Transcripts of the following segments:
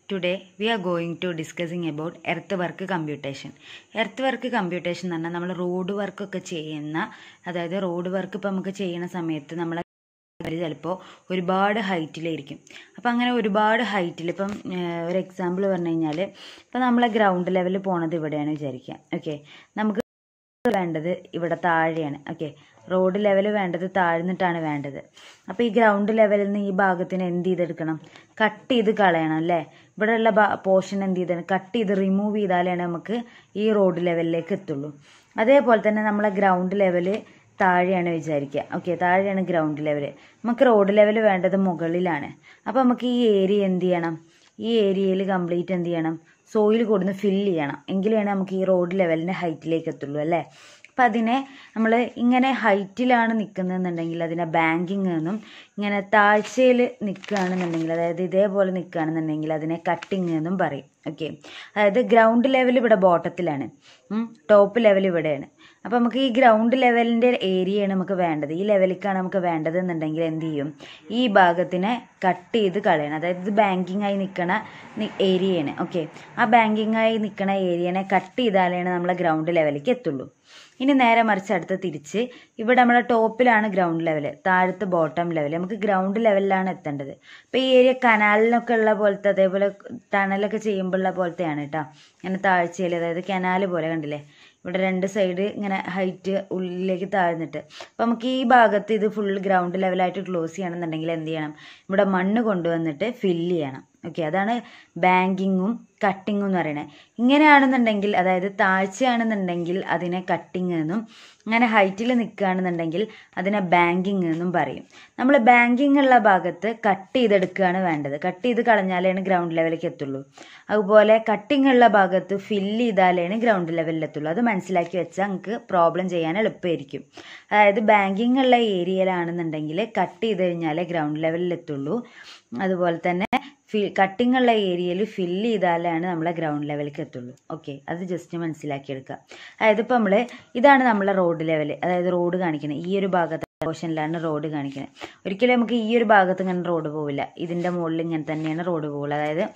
Today we are going to discussing about earthwork computation. earthwork computation എന്ന് പറഞ്ഞാൽ നമ്മൾ road വർക്കൊക്കെ ചെയ്യുന്ന അതായത് റോഡ് വർക്ക് ഇപ്പം നമുക്ക് ചെയ്യുന്ന സമയത്ത് നമ്മളെ ചിലപ്പോൾ ഒരുപാട് ഹൈറ്റിലായിരിക്കും അപ്പം അങ്ങനെ ഒരുപാട് ഹൈറ്റിൽ ഇപ്പം ഏഹ്, ഒരു എക്സാമ്പിൾ പറഞ്ഞു കഴിഞ്ഞാൽ ഇപ്പം നമ്മളെ ഗ്രൗണ്ട് ലെവലിൽ പോണത് ഇവിടെയാണ് വിചാരിക്കുക ഓക്കെ നമുക്ക് വേണ്ടത് ഇവിടെ താഴെയാണ് ഓക്കെ റോഡ് ലെവൽ വേണ്ടത് താഴ്ന്നിട്ടാണ് വേണ്ടത് അപ്പോൾ ഈ ഗ്രൗണ്ട് ലെവലിൽ നിന്ന് ഈ ഭാഗത്തിന് എന്ത് ചെയ്തെടുക്കണം കട്ട് ചെയ്ത് കളയണം അല്ലേ ഇവിടെയുള്ള പോർഷൻ എന്ത് ചെയ്താണ് കട്ട് ചെയ്ത് റിമൂവ് ചെയ്താലാണ് നമുക്ക് ഈ റോഡ് ലെവലിലേക്ക് എത്തുള്ളൂ അതേപോലെ തന്നെ നമ്മളെ ഗ്രൗണ്ട് ലെവല് താഴെയാണ് വിചാരിക്കുക ഓക്കെ താഴെയാണ് ഗ്രൗണ്ട് ലെവല് നമുക്ക് റോഡ് ലെവൽ വേണ്ടത് മുകളിലാണ് അപ്പോൾ നമുക്ക് ഈ ഏരിയ എന്ത് ചെയ്യണം ഈ ഏരിയയിൽ കംപ്ലീറ്റ് എന്ത് ചെയ്യണം സോയിൽ കൊടുന്ന് ഫില്ല് ചെയ്യണം എങ്കിലാണ് നമുക്ക് ഈ റോഡ് ലെവലിൻ്റെ ഹൈറ്റിലേക്ക് എത്തുള്ളൂ അല്ലേ അപ്പം അതിനെ നമ്മൾ ഇങ്ങനെ ഹൈറ്റിലാണ് നിൽക്കുന്നതെന്നുണ്ടെങ്കിൽ അതിനെ ബാങ്കിങ് എന്നും ഇങ്ങനെ താഴ്ചയിൽ നിൽക്കുകയാണെന്നുണ്ടെങ്കിൽ അതായത് ഇതേപോലെ നിൽക്കുകയാണെന്നുണ്ടെങ്കിൽ അതിനെ കട്ടിങ് എന്നും പറയും ഓക്കെ അതായത് ഗ്രൗണ്ട് ലെവൽ ഇവിടെ ബോട്ടത്തിലാണ് ടോപ്പ് ലെവൽ ഇവിടെയാണ് അപ്പോൾ നമുക്ക് ഈ ഗ്രൗണ്ട് ലെവലിൻ്റെ ഏരിയയാണ് നമുക്ക് വേണ്ടത് ഈ ലെവലിലേക്കാണ് നമുക്ക് വേണ്ടത് എന്നുണ്ടെങ്കിൽ എന്ത് ചെയ്യും ഈ ഭാഗത്തിനെ കട്ട് ചെയ്ത് കളയണം അതായത് ഇത് ബാങ്കിങ് ആയി നിൽക്കണ ഏരിയയാണ് ഓക്കെ ആ ബാങ്കിങ് ആയി നിൽക്കണ ഏരിയനെ കട്ട് ചെയ്താലാണ് നമ്മളെ ഗ്രൗണ്ട് ലെവലിലേക്ക് എത്തുള്ളൂ ഇനി നേരെ മറിച്ച് അടുത്ത് തിരിച്ച് ഇവിടെ നമ്മളെ ടോപ്പിലാണ് ഗ്രൗണ്ട് ലെവൽ താഴത്ത് ബോട്ടം ലെവൽ നമുക്ക് ഗ്രൗണ്ട് ലെവലിലാണ് എത്തേണ്ടത് അപ്പോൾ ഈ ഏരിയ കനാലിനൊക്കെ ഉള്ള പോലത്തെ അതേപോലെ ടണലൊക്കെ ചെയ്യുമ്പോഴുള്ള പോലത്തെയാണ് കേട്ടോ ഇങ്ങനെ താഴ്ചയിൽ അതായത് കനാൽ പോലെ കണ്ടില്ലേ ഇവിടെ രണ്ട് സൈഡ് ഇങ്ങനെ ഹൈറ്റ് ഉള്ളിലേക്ക് താഴ്ന്നിട്ട് അപ്പോൾ നമുക്ക് ഈ ഭാഗത്ത് ഇത് ഫുൾ ഗ്രൗണ്ട് ലെവലായിട്ട് ക്ലോസ് ചെയ്യണമെന്നുണ്ടെങ്കിൽ എന്ത് ചെയ്യണം ഇവിടെ മണ്ണ് കൊണ്ടുവന്നിട്ട് ഫില്ല് ചെയ്യണം ഓക്കെ അതാണ് ബാങ്കിങ്ങും കട്ടിങ്ങും എന്ന് പറയുന്നത് ഇങ്ങനെയാണെന്നുണ്ടെങ്കിൽ അതായത് താഴ്ചയാണെന്നുണ്ടെങ്കിൽ അതിനെ കട്ടിങ് എന്നും അങ്ങനെ ഹൈറ്റിൽ നിൽക്കുകയാണെന്നുണ്ടെങ്കിൽ അതിനെ ബാങ്കിങ് എന്നും പറയും നമ്മൾ ബാങ്കിങ് ഉള്ള ഭാഗത്ത് കട്ട് ചെയ്തെടുക്കുകയാണ് വേണ്ടത് കട്ട് ചെയ്ത് കളഞ്ഞാലാണ് ഗ്രൗണ്ട് ലെവലിലേക്ക് എത്തുള്ളൂ അതുപോലെ കട്ടിങ് ഉള്ള ഭാഗത്ത് ഫില്ല് ചെയ്താലാണ് ഗ്രൗണ്ട് ലെവലിൽ എത്തുള്ളൂ അത് മനസ്സിലാക്കി വെച്ചാൽ നമുക്ക് പ്രോബ്ലം ചെയ്യാൻ എളുപ്പമായിരിക്കും അതായത് ബാങ്കിങ് ഉള്ള ഏരിയയിലാണെന്നുണ്ടെങ്കിൽ കട്ട് ചെയ്ത് കഴിഞ്ഞാലേ ഗ്രൗണ്ട് ലെവലിൽ എത്തുള്ളൂ അതുപോലെ തന്നെ ഫി കട്ടിംഗ് ഉള്ള ഏരിയയിൽ ഫില്ല് ചെയ്താലാണ് നമ്മളെ ഗ്രൗണ്ട് ലെവലിലേക്ക് എത്തുള്ളൂ ഓക്കെ അത് ജസ്റ്റ് മനസ്സിലാക്കിയെടുക്കുക അതായത് ഇപ്പോൾ നമ്മൾ ഇതാണ് നമ്മളെ റോഡ് ലെവൽ അതായത് റോഡ് കാണിക്കുന്നത് ഈ ഒരു ഭാഗത്തെ പോർഷനിലാണ് റോഡ് കാണിക്കുന്നത് ഒരിക്കലും നമുക്ക് ഈ ഒരു ഭാഗത്ത് ഇങ്ങനെ റോഡ് പോവില്ല ഇതിൻ്റെ മുകളിൽ ഇങ്ങനെ തന്നെയാണ് റോഡ് പോകുള്ളൂ അതായത്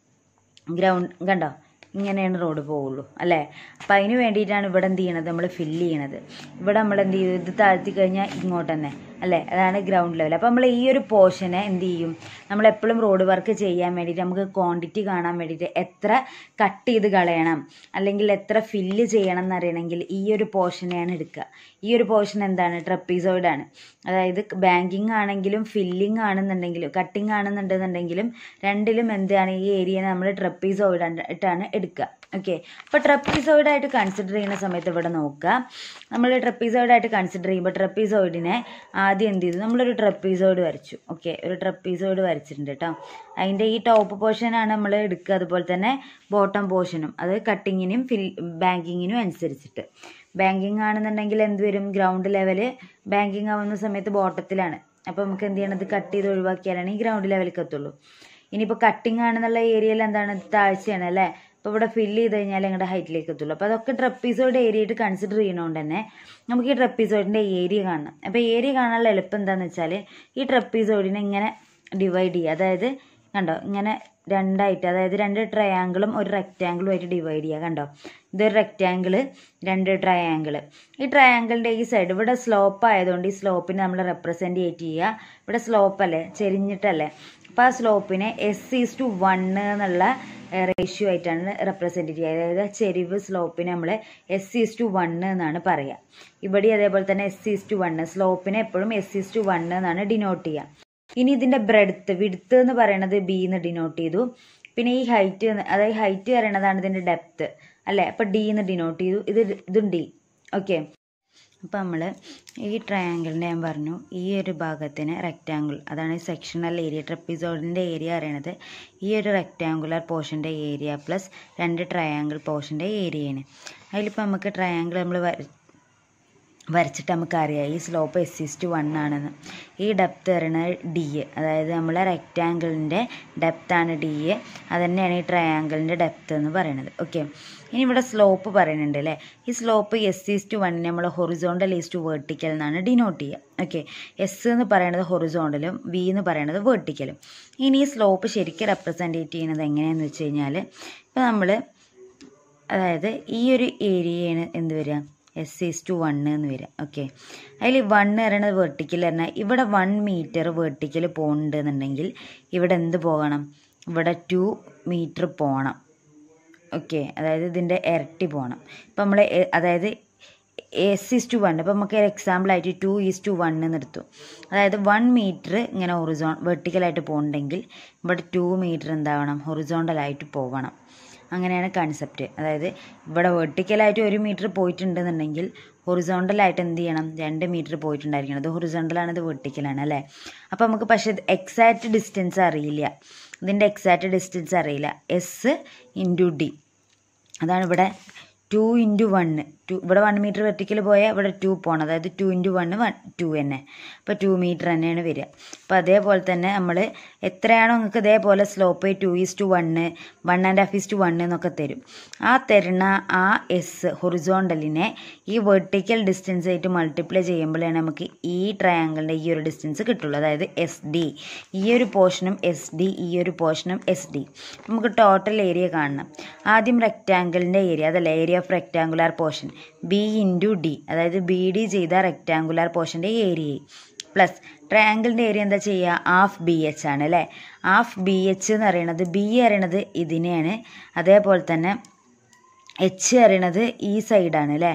ഗ്രൗണ്ട് കണ്ടോ ഇങ്ങനെയാണ് റോഡ് പോവുള്ളൂ അല്ലേ അപ്പം അതിന് വേണ്ടിയിട്ടാണ് ഇവിടെ എന്ത് ചെയ്യണത് നമ്മൾ ഫില്ല് ചെയ്യണത് ഇവിടെ നമ്മൾ എന്ത് ചെയ്യും ഇത് താഴ്ത്തി കഴിഞ്ഞാൽ ഇങ്ങോട്ട് തന്നെ അല്ലേ അതാണ് ഗ്രൗണ്ട് ലെവൽ അപ്പോൾ നമ്മൾ ഈ ഒരു പോർഷനെ എന്ത് ചെയ്യും നമ്മൾ എപ്പോഴും റോഡ് വർക്ക് ചെയ്യാൻ വേണ്ടിയിട്ട് നമുക്ക് ക്വാണ്ടിറ്റി കാണാൻ വേണ്ടിയിട്ട് എത്ര കട്ട് ചെയ്ത് കളയണം അല്ലെങ്കിൽ എത്ര ഫില്ല് ചെയ്യണം എന്നറിയണമെങ്കിൽ ഈ ഒരു പോർഷനെയാണ് എടുക്കുക ഈ ഒരു പോർഷൻ എന്താണ് ട്രപ്പീസോയിഡ് ആണ് അതായത് ബാങ്കിങ് ആണെങ്കിലും ഫില്ലിംഗ് ആണെന്നുണ്ടെങ്കിലും കട്ടിങ് ആണെന്നുണ്ടെന്നുണ്ടെങ്കിലും രണ്ടിലും എന്താണ് ഈ ഏരിയ നമ്മൾ ട്രപ്പീസോയിഡ് ആയിട്ടാണ് എടുക്കുക ഓക്കെ അപ്പോൾ ട്രപ്പീസോയിഡ് ആയിട്ട് കൺസിഡർ ചെയ്യുന്ന സമയത്ത് ഇവിടെ നോക്കുക നമ്മൾ ട്രപ്പീസോയിഡ് ആയിട്ട് കൺസിഡർ ചെയ്യുമ്പോൾ ട്രപ്പീസോയിഡിനെ ആദ്യം എന്ത് ചെയ്തു നമ്മളൊരു ട്രപ്പീസോയിഡ് വരച്ചു ഓക്കെ ഒരു ട്രപ്പീസോയിഡ് വരച്ചിട്ടുണ്ട് കേട്ടോ അതിൻ്റെ ഈ ടോപ്പ് പോർഷനാണ് നമ്മൾ എടുക്കുക അതുപോലെ തന്നെ ബോട്ടം പോർഷനും അത് കട്ടിങ്ങിനും ഫിൽ ബാങ്കിങ്ങിനും അനുസരിച്ചിട്ട് ബാങ്കിങ് ആണെന്നുണ്ടെങ്കിൽ എന്ത് വരും ഗ്രൗണ്ട് ലെവല് ബാങ്കിങ് ആവുന്ന സമയത്ത് ബോട്ടത്തിലാണ് അപ്പോൾ നമുക്ക് എന്ത് ചെയ്യണം ഇത് കട്ട് ചെയ്ത് ഒഴിവാക്കിയാലാണ് ഈ ഗ്രൗണ്ട് ലെവലിലേക്ക് എത്തുള്ളൂ ഇനിയിപ്പോൾ കട്ടിങ് ആണെന്നുള്ള ഏരിയയിൽ എന്താണ് താഴ്ചയാണ് അല്ലേ അപ്പോൾ ഇവിടെ ഫില്ല് ചെയ്ത് കഴിഞ്ഞാൽ ഞങ്ങളുടെ ഹൈറ്റിലേക്ക് എത്തുള്ളൂ അപ്പോൾ അതൊക്കെ ട്രപ്പീസോയുടെ ഏരിയ ആയിട്ട് കൺസിഡർ ചെയ്യുന്നതുകൊണ്ട് തന്നെ നമുക്ക് ഈ ട്രപ്പീസോയിഡിൻ്റെ ഏരിയ കാണണം അപ്പോൾ ഏരിയ കാണാനുള്ള എളുപ്പം എന്താണെന്ന് വെച്ചാൽ ഈ ട്രപ്പീസോയിഡിനെ ഇങ്ങനെ ഡിവൈഡ് ചെയ്യുക അതായത് കണ്ടോ ഇങ്ങനെ രണ്ടായിട്ട് അതായത് രണ്ട് ട്രയാങ്കിളും ഒരു റെക്റ്റാങ്കിളും ആയിട്ട് ഡിവൈഡ് ചെയ്യുക കണ്ടോ ഇതൊരു റെക്റ്റാങ്കിള് രണ്ട് ട്രയാങ്കിൾ ഈ ട്രയാങ്കിളിൻ്റെ ഈ സൈഡ് ഇവിടെ സ്ലോപ്പ് ആയതുകൊണ്ട് ഈ സ്ലോപ്പിനെ നമ്മൾ റെപ്രസെൻറ്റ് ചെയ്യുക ഇവിടെ സ്ലോപ്പ് അല്ലേ ചെരിഞ്ഞിട്ടല്ലേ അപ്പോൾ ആ സ്ലോപ്പിനെ എസ് ഈസ് ടു വണ്ണ് എന്നുള്ള റേഷ്യോ ആയിട്ടാണ് റെപ്രസെൻറ്റ് ചെയ്യുക അതായത് ചെരിവ് സ്ലോപ്പിനെ നമ്മൾ എസ് ഈസ് ടു വണ്ണ് എന്നാണ് പറയുക ഇവിടെ അതേപോലെ തന്നെ എസ് ഈസ് ടു വണ്ണ് സ്ലോപ്പിനെ എപ്പോഴും എസ് ഈസ് ടു വണ്ണ് എന്നാണ് ഡിനോട്ട് ചെയ്യുക ഇനി ഇതിൻ്റെ ബ്രെഡ്ത്ത് വിഡ്ത്ത് എന്ന് പറയുന്നത് ബി എന്ന് ഡിനോട്ട് ചെയ്തു പിന്നെ ഈ ഹൈറ്റ് അതായത് ഹൈറ്റ് പറയുന്നതാണ് ഇതിൻ്റെ ഡെപ്ത്ത് അല്ലേ അപ്പോൾ ഡി എന്ന് ഡിനോട്ട് ചെയ്തു ഇത് ഇതും ഡി ഓക്കെ അപ്പോൾ നമ്മൾ ഈ ട്രയാങ്കിളിൻ്റെ ഞാൻ പറഞ്ഞു ഈ ഒരു ഭാഗത്തിന് റെക്റ്റാങ്കിൾ അതാണ് സെക്ഷണൽ ഏരിയ ട്രപ്പിസോഡിൻ്റെ ഏരിയ അറിയണത് ഈ ഒരു റെക്റ്റാങ്കുലർ പോർഷൻ്റെ ഏരിയ പ്ലസ് രണ്ട് ട്രയാങ്കിൾ പോർഷൻ്റെ ഏരിയയാണ് അതിലിപ്പോൾ നമുക്ക് ട്രയാങ്കിൾ നമ്മൾ വരച്ചിട്ട് നമുക്കറിയാം ഈ slope S is to one ആണെന്ന് ഈ ഡെപ്ത് പറയുന്നത് ഡി എ അതായത് നമ്മളെ റെക്റ്റാങ്കിളിൻ്റെ ഡെപ്താണ് ഡി എ അത് തന്നെയാണ് ഈ ട്രയാങ്കിളിൻ്റെ ഡെപ്ത് എന്ന് പറയുന്നത് ഓക്കെ ഇനി ഇവിടെ സ്ലോപ്പ് പറയുന്നുണ്ട് അല്ലേ ഈ സ്ലോപ്പ് എസ് ഈസ് ടു വണ്ണിനെ നമ്മൾ ഹൊറിസോണ്ടൽ ഈസ് ടു വേർട്ടിക്കൽ എന്നാണ് ഡിനോട്ട് ചെയ്യുക ഓക്കെ എസ് എന്ന് പറയുന്നത് ഹൊറിസോണ്ടലും വി എന്ന് പറയുന്നത് വേർട്ടിക്കലും ഇനി ഈ സ്ലോപ്പ് ശരിക്കും റെപ്രസെൻറ്റേറ്റ് ചെയ്യുന്നത് എങ്ങനെയാണെന്ന് വെച്ച് കഴിഞ്ഞാൽ ഇപ്പോൾ നമ്മൾ അതായത് ഈ ഒരു ഏരിയയാണ് എന്ത് വരിക എസ് ഈസ് ടു വണ്ണ് എന്ന് വരിക ഓക്കെ അതിൽ വണ്ണ് പറയുന്നത് വെർട്ടിക്കൽ പറഞ്ഞാൽ ഇവിടെ വൺ മീറ്റർ വെർട്ടിക്കൽ പോകുന്നുണ്ടെന്നുണ്ടെങ്കിൽ ഇവിടെ എന്ത് പോകണം ഇവിടെ ടു മീറ്റർ പോകണം ഓക്കെ അതായത് ഇതിൻ്റെ ഇരട്ടി പോകണം ഇപ്പം നമ്മൾ അതായത് എസ് ഈസ് ടു വൺ ഇപ്പം നമുക്ക് എക്സാമ്പിൾ ആയിട്ട് ടു ഈസ് ടു വൺ എന്ന് എടുത്തു അതായത് വൺ മീറ്റർ ഇങ്ങനെ ഹൊറിസോൺ വെർട്ടിക്കലായിട്ട് പോകുന്നുണ്ടെങ്കിൽ ഇവിടെ ടു മീറ്റർ എന്താവണം ഹൊറിസോണ്ടലായിട്ട് പോകണം അങ്ങനെയാണ് കൺസെപ്റ്റ് അതായത് ഇവിടെ വെർട്ടിക്കലായിട്ട് ഒരു മീറ്റർ പോയിട്ടുണ്ടെന്നുണ്ടെങ്കിൽ ഹൊറിസോണ്ടലായിട്ട് എന്ത് ചെയ്യണം രണ്ട് മീറ്റർ പോയിട്ടുണ്ടായിരിക്കണം അത് ഹൊറിസോണ്ടലാണ് ഇത് വെർട്ടിക്കലാണ് അല്ലേ അപ്പോൾ നമുക്ക് പക്ഷേ എക്സാക്റ്റ് ഡിസ്റ്റൻസ് അറിയില്ല ഇതിൻ്റെ എക്സാക്റ്റ് ഡിസ്റ്റൻസ് അറിയില്ല എസ് ഇൻറ്റു ഡി അതാണ് ഇവിടെ ടു ഇൻറ്റു വണ്ണ് ടു ഇവിടെ വൺ മീറ്റർ വെർട്ടിക്കൽ പോയാൽ ഇവിടെ ടു പോകണം അതായത് two into one one two തന്നെ അപ്പോൾ ടു മീറ്റർ തന്നെയാണ് വരിക അപ്പോൾ അതേപോലെ തന്നെ നമ്മൾ എത്രയാണോ നിങ്ങൾക്ക് ഇതേപോലെ slope two is to one one and half is to one എന്നൊക്കെ തരും ആ തരുന്ന ആ എസ് ഹൊറിസോണ്ടലിനെ ഈ വെർട്ടിക്കൽ ഡിസ്റ്റൻസ് ആയിട്ട് മൾട്ടിപ്ലൈ ചെയ്യുമ്പോഴാണ് നമുക്ക് ഈ ട്രയാങ്കിളിൻ്റെ ഈ ഒരു ഡിസ്റ്റൻസ് കിട്ടുള്ളൂ അതായത് എസ് ഡി ഈ ഒരു പോർഷനും എസ് ഡി ഈ ഒരു പോർഷനും എസ് ഡി നമുക്ക് ടോട്ടൽ ഏരിയ കാണണം ആദ്യം റെക്റ്റാങ്കിളിൻ്റെ ഏരിയ അതല്ല area of rectangular portion B into D അതായത് ബി ഡി ചെയ്ത റെക്റ്റാങ്കുലാർ പോർഷൻ്റെ ഏരിയ പ്ലസ് ട്രയാങ്കിളിൻ്റെ ഏരിയ എന്താ ചെയ്യുക ഹാഫ് ബി എച്ച് ആണ് അല്ലേ ഹാഫ് ബി എച്ച് എന്ന് പറയുന്നത് ബി അറിയണത് ഇതിനെയാണ് അതേപോലെ തന്നെ എച്ച് അറിയണത് ഈ സൈഡാണ് അല്ലേ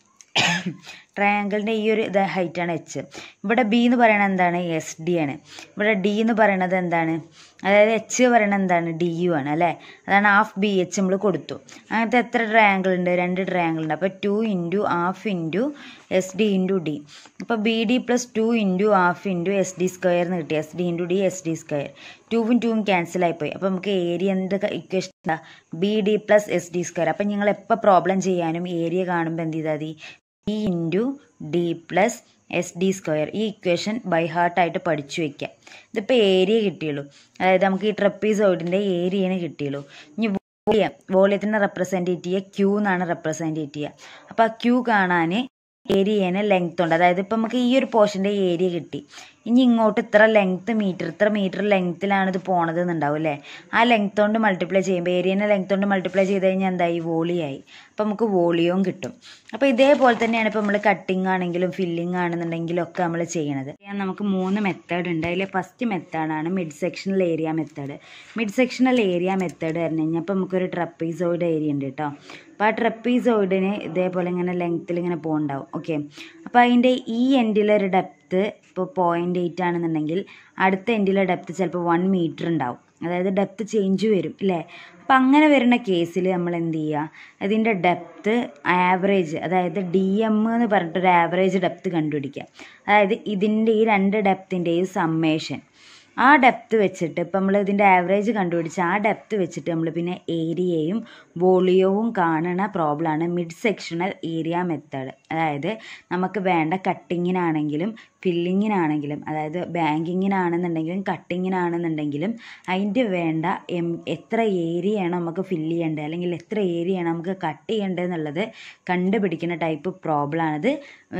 ട്രയാങ്കിളിൻ്റെ ഈ ഒരു ഇത് ഹൈറ്റാണ് എച്ച് ഇവിടെ ബി എന്ന് പറയുന്നത് എന്താണ് എസ് ഡി ആണ് ഇവിടെ ഡി എന്ന് പറയുന്നത് എന്താണ് അതായത് എച്ച് പറയുന്നത് എന്താണ് ഡി യു ആണ് അല്ലേ അതാണ് ഹാഫ് ബി എച്ച് നമ്മൾ കൊടുത്തു അങ്ങനത്തെ എത്ര ട്രയാങ്കിൾ ഉണ്ട് രണ്ട് ട്രയാങ്കിൾ ഉണ്ട് അപ്പോൾ two into half into S D into D അപ്പോൾ B D plus two into half into S D square എന്ന് കിട്ടി S D into D S D square ടൂവും ടൂവും ക്യാൻസൽ ആയിപ്പോയി അപ്പോൾ നമുക്ക് ഏരിയ എന്ത് ഇക്വേഷൻ എന്താ B D plus S D square അപ്പം നിങ്ങൾ എപ്പോൾ പ്രോബ്ലം ചെയ്യാനും ഏരിയ കാണുമ്പോൾ എന്ത് ചെയ്താൽ മതി B into D plus S D square ഈ ഇക്വേഷൻ ബൈ ഹാർട്ടായിട്ട് പഠിച്ചു വെക്കാം ഇതിപ്പോൾ ഏരിയ കിട്ടിയുള്ളൂ അതായത് നമുക്ക് ഈ ട്രപ്പീസോയിഡിൻ്റെ ഏരിയയാണ് കിട്ടിയുള്ളൂ ഇനി വോളിയം വോളിയത്തിനെ റെപ്രസെൻറ്റേറ്റ് ചെയ്യുക ക്യൂ എന്നാണ് റെപ്രസെൻറ്റേറ്റ് ചെയ്യുക അപ്പോൾ ആ ക്യൂ കാണാൻ ഏരിയേനെ ലെങ്ത് ഉണ്ട് അതായത് ഇപ്പം നമുക്ക് ഈ ഒരു പോർഷൻ്റെ ഏരിയ കിട്ടി ഇനി ഇങ്ങോട്ട് ഇത്ര ലെങ്ത് മീറ്റർ ഇത്ര മീറ്റർ ലെങ്ത്തിലാണ് ഇത് പോണത് എന്നുണ്ടാവും അല്ലേ ആ ലെങ്ത് കൊണ്ട് മൾട്ടിപ്ലൈ ചെയ്യുമ്പോൾ ഏരിയനെ ലെങ്ത് കൊണ്ട് മൾട്ടിപ്ലൈ ചെയ്ത് കഴിഞ്ഞാൽ എന്തായി വോളിയായി അപ്പോൾ നമുക്ക് വോളിയവും കിട്ടും അപ്പോൾ ഇതേപോലെ തന്നെയാണ് ഇപ്പോൾ നമ്മൾ കട്ടിങ് ആണെങ്കിലും ഫില്ലിംഗ് ആണെന്നുണ്ടെങ്കിലും ഒക്കെ നമ്മൾ ചെയ്യണത് നമുക്ക് മൂന്ന് മെത്തേഡ് ഉണ്ട് അതിൽ ഫസ്റ്റ് മെത്തേഡാണ് mid sectional area method mid sectional area method പറഞ്ഞു കഴിഞ്ഞാൽ ഇപ്പോൾ നമുക്കൊരു ട്രപ്പീസോയിഡ് ഏരിയ ഉണ്ട് കേട്ടോ അപ്പോൾ ആ ട്രപ്പീസോയിഡിന് ഇതേപോലെ ഇങ്ങനെ ലെങ്ത്തിൽ ഇങ്ങനെ പോകുന്നുണ്ടാവും ഓക്കെ അപ്പോൾ അതിൻ്റെ ഈ എൻഡിലൊരു ഡെപ്ത്ത് ഇപ്പോൾ പോയിൻ്റ് എയ്റ്റ് ആണെന്നുണ്ടെങ്കിൽ അടുത്ത എൻഡിലെ ഡെപ്ത്ത് ചിലപ്പോൾ വൺ മീറ്റർ ഉണ്ടാവും അതായത് ഡെപ്ത്ത് ചേഞ്ച് വരും അല്ലേ അപ്പം അങ്ങനെ വരുന്ന കേസിൽ നമ്മൾ എന്ത് ചെയ്യുക അതിൻ്റെ ഡെപ്ത്ത് ആവറേജ് അതായത് ഡി എം എന്ന് പറഞ്ഞിട്ടൊരു ആവറേജ് ഡെപ്ത്ത് കണ്ടുപിടിക്കുക അതായത് ഇതിൻ്റെ ഈ രണ്ട് ഡെപ്തിൻ്റെയും സമ്മേഷൻ ആ ഡെപ്ത് വെച്ചിട്ട് ഇപ്പം നമ്മൾ ഇതിൻ്റെ ആവറേജ് കണ്ടുപിടിച്ച് ആ ഡെപ്ത് വെച്ചിട്ട് നമ്മൾ പിന്നെ ഏരിയയും വോളിയവും കാണുന്ന പ്രോബ്ലമാണ് മിഡ് സെക്ഷണൽ ഏരിയ മെത്തേഡ് അതായത് നമുക്ക് വേണ്ട കട്ടിങ്ങിനാണെങ്കിലും ഫില്ലിങ്ങിനാണെങ്കിലും അതായത് ബാങ്കിങ്ങിനാണെന്നുണ്ടെങ്കിലും കട്ടിങ്ങിനാണെന്നുണ്ടെങ്കിലും അതിൻ്റെ വേണ്ട എം എത്ര ഏരിയയാണ് നമുക്ക് ഫില്ല് ചെയ്യേണ്ടത് അല്ലെങ്കിൽ എത്ര ഏരിയയാണ് നമുക്ക് കട്ട് ചെയ്യേണ്ടത് എന്നുള്ളത് കണ്ടുപിടിക്കുന്ന ടൈപ്പ് പ്രോബ്ലമാണിത്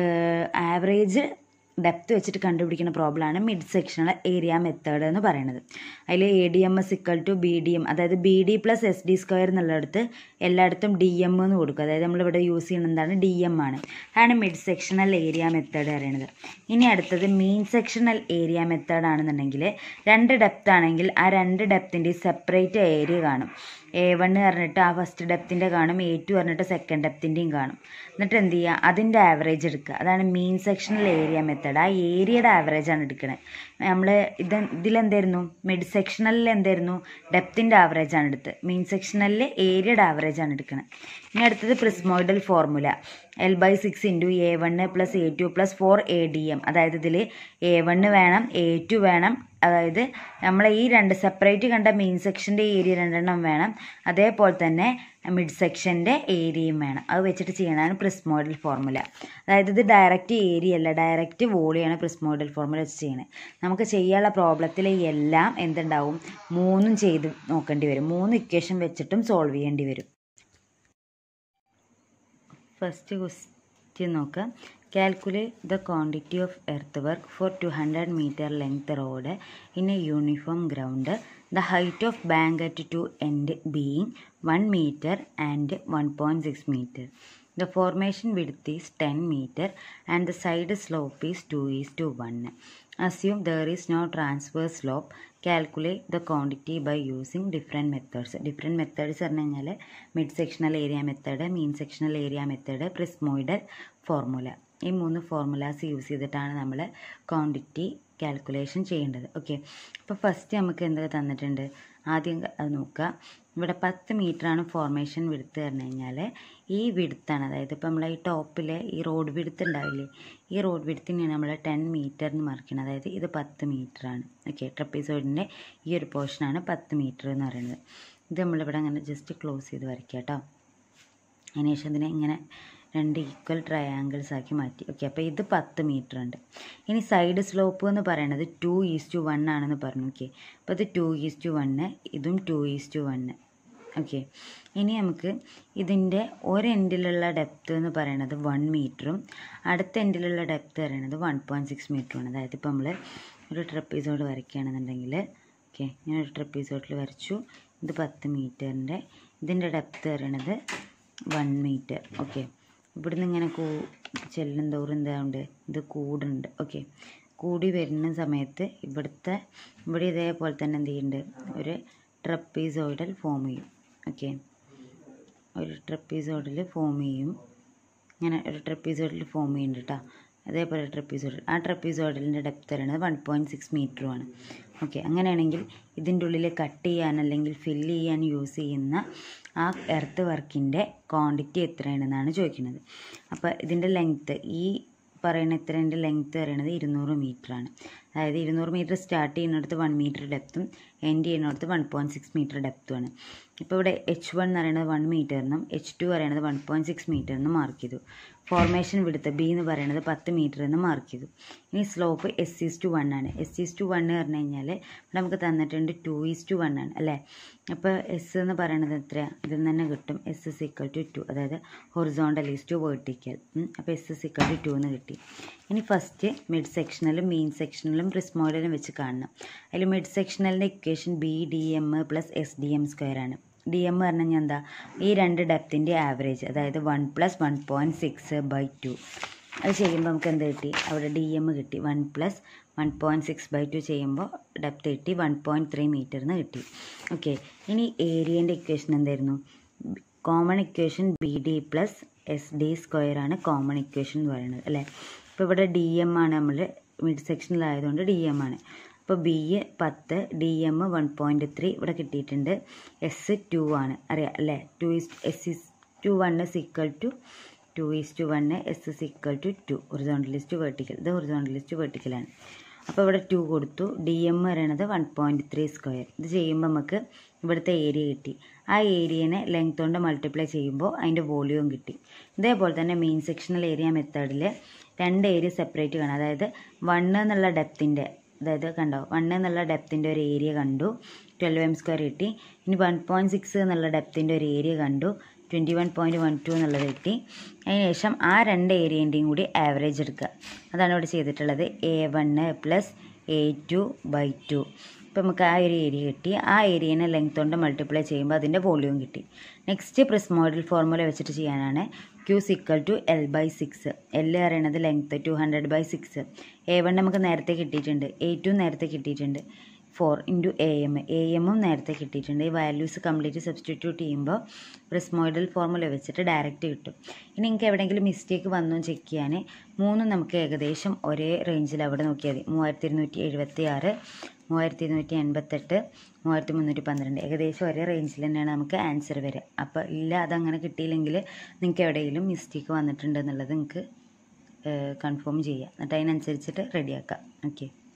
ആവറേജ് ഡെപ്ത് വെച്ചിട്ട് കണ്ടുപിടിക്കുന്ന പ്രോബ്ലമാണ് മിഡ് സെക്ഷണൽ ഏരിയ മെത്തേഡ് എന്ന് പറയുന്നത് അതിൽ A D M S equal to B D M അതായത് B D plus S D square എന്നുള്ളിടത്ത് എല്ലായിടത്തും ഡി എം എന്ന് കൊടുക്കും അതായത് നമ്മളിവിടെ യൂസ് ചെയ്യുന്നത് എന്താണ് ഡി എം ആണ് അതാണ് മിഡ് സെക്ഷണൽ ഏരിയ മെത്തേഡ് പറയുന്നത് ഇനി അടുത്തത് മീൻ സെക്ഷണൽ ഏരിയ മെത്തേഡ് ആണെന്നുണ്ടെങ്കിൽ രണ്ട് ഡെപ്ത് ആണെങ്കിൽ ആ രണ്ട് ഡെപ്തിൻ്റെ സെപ്പറേറ്റ് ഏരിയ കാണും എ വൺ പറഞ്ഞിട്ട് ആ ഫസ്റ്റ് ഡെപ്തിൻ്റെ കാണും എ ടു പറഞ്ഞിട്ട് സെക്കൻഡ് ഡെപ്തിൻ്റെയും കാണും എന്നിട്ട് എന്ത് ചെയ്യുക അതിൻ്റെ ആവറേജ് എടുക്കുക അതാണ് മീൻ സെക്ഷണൽ ഏരിയ മെത്തേഡ് ആ ഏരിയയുടെ ആവറേജ് ആണ് എടുക്കുന്നത് നമ്മൾ ഇത് ഇതിലെന്തായിരുന്നു മിഡ് സെക്ഷണലിൽ എന്തായിരുന്നു ഡെപ്തിൻ്റെ ആവറേജ് ആണ് എടുത്തത് മീൻ സെക്ഷണലിൽ ഏരിയയുടെ ആവറേജ് ആണ് എടുക്കുന്നത് ഇനി അടുത്തത് prismoidal formula L by six into A one plus A two plus four A D M അതായത് ഇതിൽ എ വണ്ണ് വേണം എ ടു വേണം അതായത് നമ്മൾ ഈ രണ്ട് സെപ്പറേറ്റ് കണ്ട മെയിൻ സെക്ഷൻ്റെ ഏരിയ രണ്ടെണ്ണം വേണം അതേപോലെ തന്നെ മിഡ് സെക്ഷൻ്റെ ഏരിയയും വേണം അത് വെച്ചിട്ട് ചെയ്യണതാണ് പ്രിസ്മോഡൽ ഫോർമുല അതായത് ഇത് ഡയറക്റ്റ് ഏരിയ അല്ല ഡയറക്റ്റ് വോളിയാണ് പ്രിസ്മോഡൽ ഫോർമുല വെച്ച് ചെയ്യണത് നമുക്ക് ചെയ്യാനുള്ള പ്രോബ്ലത്തിൽ എല്ലാം എന്തുണ്ടാവും മൂന്നും ചെയ്ത് നോക്കേണ്ടി വരും മൂന്ന് ഇക്വേഷൻ വെച്ചിട്ടും സോൾവ് ചെയ്യേണ്ടി വരും ഫസ്റ്റ് ക്വസ്റ്റ്യൻ നോക്കാം calculate the quantity of earth work for two hundred metre length road in a uniform ground the height of bank at two end being one metre and one point six metre the formation width is ten metre and the side slope is two is to one assume there is no transfer slope calculate the quantity by using different methods different methods പറഞ്ഞു കഴിഞ്ഞാൽ mid sectional area method mean sectional area method prismoidal formula ഈ മൂന്ന് formulas use ചെയ്തിട്ടാണ് നമ്മൾ quantity calculation ചെയ്യേണ്ടത് okay അപ്പോൾ first നമുക്ക് എന്തൊക്കെ തന്നിട്ടുണ്ട് ആദ്യം അത് നോക്കുക ഇവിടെ പത്ത് മീറ്ററാണ് ഫോർമേഷൻ വിടുത്ത് പറഞ്ഞു കഴിഞ്ഞാൽ ഈ വിടുത്താണ് അതായത് ഇപ്പോൾ നമ്മൾ ഈ ടോപ്പിൽ ഈ റോഡ് വിടുത്ത് ഉണ്ടാവില്ലേ ഈ റോഡ് വിടുത്തിനെയാണ് നമ്മൾ ടെൻ മീറ്റർ എന്ന് മറിക്കുന്നത് അതായത് ഇത് പത്ത് മീറ്ററാണ് ഓക്കെ ട്രപ്പീസോഡിൻ്റെ ഈ ഒരു പോർഷനാണ് പത്ത് മീറ്റർ എന്ന് പറയുന്നത് ഇത് നമ്മളിവിടെ അങ്ങനെ ജസ്റ്റ് ക്ലോസ് ചെയ്ത് വരയ്ക്കാം കേട്ടോ അതിനുശേഷം ഇതിനെ ഇങ്ങനെ രണ്ട് ഈക്വൽ ട്രയാങ്കിൾസ് ആക്കി മാറ്റി ഓക്കെ അപ്പോൾ ഇത് പത്ത് മീറ്റർ ഉണ്ട് ഇനി സൈഡ് സ്ലോപ്പ് എന്ന് പറയുന്നത് ടു ഈസ് ടു വൺ ആണെന്ന് പറഞ്ഞു ഓക്കെ അപ്പോൾ ഇത് ടു ഈസ് ടു വണ്ണ് ഇതും two is to one okay ഇനി നമുക്ക് ഇതിൻ്റെ ഒരു എൻഡിലുള്ള ഡെപ്ത് എന്ന് പറയുന്നത് വൺ മീറ്ററും അടുത്ത എൻഡിലുള്ള ഡെപ്ത് പറയുന്നത് വൺ പോയിൻറ്റ് സിക്സ് മീറ്ററുമാണ് അതായത് ഇപ്പോൾ നമ്മൾ ഒരു ട്രപ്പീസോഡ് വരയ്ക്കുകയാണെന്നുണ്ടെങ്കിൽ ഓക്കെ ഞാൻ ഒരു ട്രപ്പീസോഡിൽ വരച്ചു ഇത് പത്ത് മീറ്ററിൻ്റെ ഇതിൻ്റെ ഡെപ്ത് പറയുന്നത് വൺ മീറ്റർ ഓക്കെ ഇവിടുന്ന് ഇങ്ങനെ കൂ ചെല്ലും തോറും എന്താണ്ട് ഇത് കൂടുണ്ട് ഓക്കെ കൂടി വരുന്ന സമയത്ത് ഇവിടുത്തെ ഇവിടെ ഇതേപോലെ തന്നെ എന്ത് ചെയ്യുന്നുണ്ട് ഒരു ട്രപ്പീസോയിഡൽ ഫോം ചെയ്യും ഓക്കെ ഒരു ട്രപ്പീസോയിഡിൽ ഫോം ചെയ്യും ഇങ്ങനെ ഒരു ട്രപ്പീസോയിഡിൽ ഫോം ചെയ്യുന്നുണ്ട് കേട്ടോ അതേപോലെ ട്രപ്പീസോയിഡൽ ആ ട്രപ്പീസോയിഡലിൻ്റെ ഡെപ്ത് പറയുന്നത് വൺ പോയിൻറ്റ് സിക്സ് മീറ്ററുമാണ് ഓക്കെ അങ്ങനെയാണെങ്കിൽ ഇതിൻ്റെ ഉള്ളിൽ കട്ട് ചെയ്യാൻ അല്ലെങ്കിൽ ഫില്ല് ചെയ്യാൻ യൂസ് ചെയ്യുന്ന ആ എർത്ത് വർക്കിൻ്റെ ക്വാണ്ടിറ്റി എത്രയാണെന്നാണ് ചോദിക്കുന്നത് അപ്പോൾ ഇതിൻ്റെ ലെങ്ത്ത് ഈ പറയുന്ന ഇത്രേൻ്റെ ലെങ്ത്ത് പറയുന്നത് ഇരുന്നൂറ് ആണ് അതായത് ഇരുന്നൂറ് മീറ്റർ സ്റ്റാർട്ട് ചെയ്യുന്നിടത്ത് വൺ മീറ്റർ ഡെപ്തും എൻഡ് ചെയ്യുന്നിടത്ത് വൺ പോയിൻറ്റ് സിക്സ് മീറ്റർ ഡെപ്തുമാണ് ഇപ്പോൾ ഇവിടെ എച്ച് വൺ എന്ന് പറയുന്നത് വൺ മീറ്ററിനും എച്ച് ടു പറയുന്നത് വൺ പോയിൻറ്റ് സിക്സ് മീറ്ററിനും മാർക്ക് ചെയ്തു ഫോർമേഷൻ വിടുത്ത് ബി എന്ന് പറയുന്നത് പത്ത് മീറ്റർ എന്ന് മാർക്ക് ചെയ്തു ഇനി slope S is to one ആണ് എസ് ഈസ് ടു വൺ പറഞ്ഞു കഴിഞ്ഞാൽ ഇവിടെ നമുക്ക് തന്നിട്ടുണ്ട് ടു ഈസ് ടു വൺ ആണ് അല്ലേ അപ്പോൾ എസ് എന്ന് പറയുന്നത് എത്രയാണ് ഇതിൽ നിന്ന് തന്നെ കിട്ടും S is equal to two അതായത് ഹൊറിസോണ്ടൽ ഈസ് ടു വേർട്ടിക്കൽ അപ്പോൾ S is equal to two എന്ന് കിട്ടി ഇനി ഫസ്റ്റ് മിഡ് സെക്ഷണലും മീൻ സെക്ഷണലും പ്രിസ്മോയിലും വെച്ച് കാണണം അതിൽ മിഡ് സെക്ഷണലിൻ്റെ equation B D M plus S D M square ആണ് ഡി എം പറഞ്ഞു കഴിഞ്ഞാൽ എന്താ ഈ രണ്ട് ഡെപ്തിൻ്റെ ആവറേജ് അതായത് one plus one point six by two അത് ചെയ്യുമ്പോൾ നമുക്ക് എന്ത് കിട്ടി അവിടെ ഡി എം കിട്ടി one plus one point six by two ചെയ്യുമ്പോൾ ഡെപ്ത് കിട്ടി വൺ പോയിൻറ്റ് ത്രീ മീറ്ററിന് കിട്ടി ഓക്കെ ഇനി ഏരിയൻ്റെ ഇക്വേഷൻ എന്തായിരുന്നു common equation B D plus S D square ആണ് കോമൺ ഇക്വേഷൻ എന്ന് പറയുന്നത് അല്ലേ ഇപ്പോൾ ഇവിടെ ഡി എം ആണ് നമ്മൾ മിഡ് സെക്ഷനിലായതുകൊണ്ട് ഡി എം ആണ് അപ്പോൾ ബി പത്ത് D M one point three ഇവിടെ കിട്ടിയിട്ടുണ്ട് എസ് ടു ആണ് അറിയാം അല്ലേ two is S is to one is equal to two is to one S is equal to two horizontal is to vertical ഇത് horizontal is to വെർട്ടിക്കലാണ് അപ്പോൾ ഇവിടെ ടു കൊടുത്തു ഡി എം പറയണത് വൺ പോയിൻറ്റ് ത്രീ സ്ക്വയർ ഇത് ചെയ്യുമ്പോൾ നമുക്ക് ഇവിടുത്തെ ഏരിയ കിട്ടി ആ ഏരിയനെ ലെങ്ത് കൊണ്ട് മൾട്ടിപ്ലൈ ചെയ്യുമ്പോൾ അതിൻ്റെ വോളിയം കിട്ടി ഇതേപോലെ തന്നെ മെയിൻ സെക്ഷണൽ ഏരിയ മെത്തേഡിൽ രണ്ട് ഏരിയ സെപ്പറേറ്റ് കാണാം അതായത് വണ്ണ് എന്നുള്ള ഡെപ്തിൻ്റെ അതായത് കണ്ടോ വണ്ണ് എന്നുള്ള ഡെപ്തിൻ്റെ ഒരു ഏരിയ കണ്ടു ട്വൽവ് എം സ്ക്വയർ കിട്ടി ഇനി വൺ പോയിൻറ്റ് സിക്സ് എന്നുള്ള ഡെപ്തിൻ്റെ ഒരു ഏരിയ കണ്ടു twenty one point one two എന്നുള്ളത് കിട്ടി അതിനുശേഷം ആ രണ്ട് ഏരിയൻ്റെയും കൂടി ആവറേജ് എടുക്കുക അതാണ് ഇവിടെ ചെയ്തിട്ടുള്ളത് A one plus A two by two ഇപ്പോൾ നമുക്ക് ആ ഒരു ഏരിയ കിട്ടി ആ ഏരിയനെ ലെങ്ത് കൊണ്ട് മൾട്ടിപ്ലൈ ചെയ്യുമ്പോൾ അതിൻ്റെ വോളിയം കിട്ടി നെക്സ്റ്റ് പ്രിസ്മോഡൽ ഫോർമുല വെച്ചിട്ട് ചെയ്യാനാണ് Q equal to L by six L പറയണത് length two hundred by six A one നമുക്ക് നേരത്തെ കിട്ടിയിട്ടുണ്ട് എ ടു നേരത്തെ കിട്ടിയിട്ടുണ്ട് four into A M A എമ്മും നേരത്തെ കിട്ടിയിട്ടുണ്ട് ഈ വാല്യൂസ് കംപ്ലീറ്റ് സബ്സ്റ്റിറ്റ്യൂട്ട് ചെയ്യുമ്പോൾ പ്രിസ്മോയിഡൽ ഫോർമുല വെച്ചിട്ട് ഡയറക്റ്റ് കിട്ടും ഇനി നിങ്ങൾക്ക് എവിടെയെങ്കിലും മിസ്റ്റേക്ക് വന്നോ ചെക്ക് ചെയ്യാൻ മൂന്നും നമുക്ക് ഏകദേശം ഒരേ റേഞ്ചിൽ അവിടെ നോക്കിയാൽ മതി മൂവായിരത്തി ഇരുന്നൂറ്റി എഴുപത്തി ആറ് മൂവായിരത്തി ഇരുന്നൂറ്റി എൺപത്തെട്ട് മൂവായിരത്തി മുന്നൂറ്റി പന്ത്രണ്ട് ഏകദേശം ഒരേ റേഞ്ചിൽ തന്നെയാണ് നമുക്ക് ആൻസർ വരിക അപ്പോൾ ഇല്ല അതങ്ങനെ കിട്ടിയില്ലെങ്കിൽ നിങ്ങൾക്ക് എവിടെയെങ്കിലും മിസ്റ്റേക്ക് വന്നിട്ടുണ്ട് എന്നുള്ളത് നിങ്ങൾക്ക് കൺഫേം ചെയ്യാം എന്നിട്ട് അതിനനുസരിച്ചിട്ട് റെഡിയാക്കാം ഓക്കെ